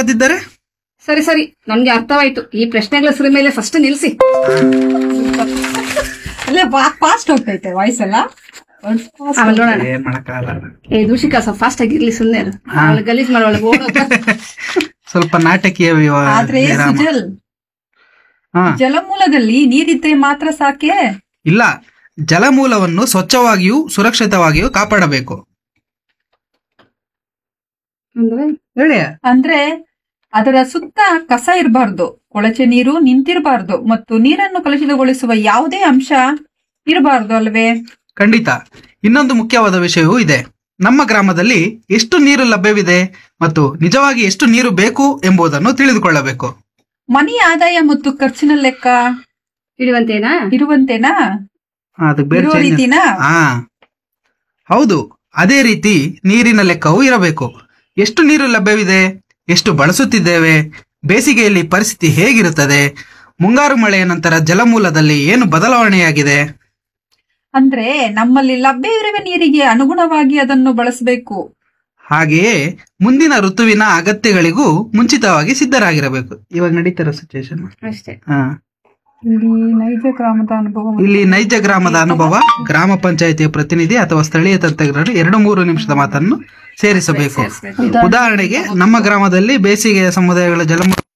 ಆಗದಿದ್ದರೆ ಸರಿ ಸರಿ ನನ್ಗೆ ಅರ್ಥವಾಯ್ತು ಈ ಪ್ರಶ್ನೆಗಳ ಹೆಸರು ಮೇಲೆ ಫಸ್ಟ್ ನಿಲ್ಸಿ ಅಲ್ಲೇ ಫಾಸ್ಟ್ ಹೋಗ್ತೈತೆ ವಾಯ್ಸ್ ಎಲ್ಲ Words fast. ಆಮೇಲೆ ನೋಡೋಣ ಏನ್ ಮಾಡಕ್ಕಾಗಲ್ಲ ಏ ದೂಷಿಕ ಸ್ವಲ್ಪ ಫಾಸ್ಟ್ ಆಗಿರ್ಲಿ ಸುಮ್ಮನೆ ಅವಳು ಗಲೀಜ್ ಮಾಡೋಳ ಸ್ವಲ್ಪ ನಾಟಕೀಯ ವಿವ- ಆದ್ರೆ ವಿರಾಮ. ಸುಜಲ್ ಹಾ ಜಲಮೂಲದಲ್ಲಿ ನೀರಿದ್ರೆ ಮಾತ್ರ ಸಾಕೆ ಇಲ್ಲ ಜಲಮೂಲವನ್ನು ಸ್ವಚ್ಛವಾಗಿಯೂ ಸುರಕ್ಷಿತವಾಗಿಯೂ ಕಾಪಾಡಬೇಕು ಅಂದ್ರೆ ಹೇಳಿ ಅಂದ್ರೆ ಅದರ ಸುತ್ತ ಕಸ ಇರಬಾರ್ದು ಕೊಳಚೆ ನೀರು ನಿಂತಿರಬಾರ್ದು ಮತ್ತು ನೀರನ್ನು ಕಲುಷಿತಗೊಳಿಸುವ ಯಾವುದೇ ಅಂಶ ಇರಬಾರ್ದು ಅಲ್ವೇ ಖಂಡಿತ ಇನ್ನೊಂದು ಮುಖ್ಯವಾದ ವಿಷಯವೂ ಇದೆ ನಮ್ಮ ಗ್ರಾಮದಲ್ಲಿ ಎಷ್ಟು ನೀರು ಲಭ್ಯವಿದೆ ಮತ್ತು ನಿಜವಾಗಿ ಎಷ್ಟು ನೀರು ಬೇಕು ಎಂಬುದನ್ನು ತಿಳಿದುಕೊಳ್ಳಬೇಕು ಮನಿ ಆದಾಯ ಮತ್ತು ಖರ್ಚಿನ ಲೆಕ್ಕ ಹಿಡಿಯುವಂತೇನಾ ಇರುವಂತೆನಾ ಅದಕ್ಕೆ ಬೇರೆ ಇರುವ change- ರೀತಿನಾ ಹಾ ಹೌದು ಅದೇ ರೀತಿ ನೀರಿನ ಲೆಕ್ಕವೂ ಇರಬೇಕು ಎಷ್ಟು ನೀರು ಲಭ್ಯವಿದೆ ಎಷ್ಟು ಬಳಸುತ್ತಿದ್ದೇವೆ ಬೇಸಿಗೆಯಲ್ಲಿ ಪರಿಸ್ಥಿತಿ ಹೇಗಿರುತ್ತದೆ ಮುಂಗಾರು ಮಳೆಯ ನಂತರ ಜಲಮೂಲದಲ್ಲಿ ಏನು ಬದಲಾವಣೆಯಾಗಿದೆ ಅಂದ್ರೆ ನಮ್ಮಲ್ಲಿ ಲಭ್ಯವಿರುವ ನೀರಿಗೆ ಅನುಗುಣವಾಗಿ ಅದನ್ನು ಬಳಸಬೇಕು ಹಾಗೆಯೇ ಮುಂದಿನ ಋತುವಿನ ಅಗತ್ಯಗಳಿಗೂ ಮುಂಚಿತವಾಗಿ ಸಿದ್ಧರಾಗಿರಬೇಕು ಇವಾಗ ನಡೀತಿರೋ ಸಿಚುವೇಶನ್ ಅಷ್ಟೇ ಹಾ ಇಲ್ಲಿ ನೈಜ ಗ್ರಾಮದ ಅನುಭವ ಇಲ್ಲಿ ನೈಜ ಗ್ರಾಮದ ಅನುಭವ ಗ್ರಾಮ ಪಂಚಾಯಿತಿಯ ಪ್ರತಿನಿಧಿ ಅಥವಾ ಸ್ಥಳೀಯ ತಂತ್ರಜ್ಞರು ಎರಡು ಮೂರು ನಿಮಿಷದ ಮಾತನ್ನು ಸೇರಿಸಬೇಕು ಉದಾಹರಣೆಗೆ ನಮ್ಮ ಗ್ರಾಮದಲ್ಲಿ ಬೇಸಿಗೆಯ ಸಮುದಾಯಗಳ ಜಲಮೂಲ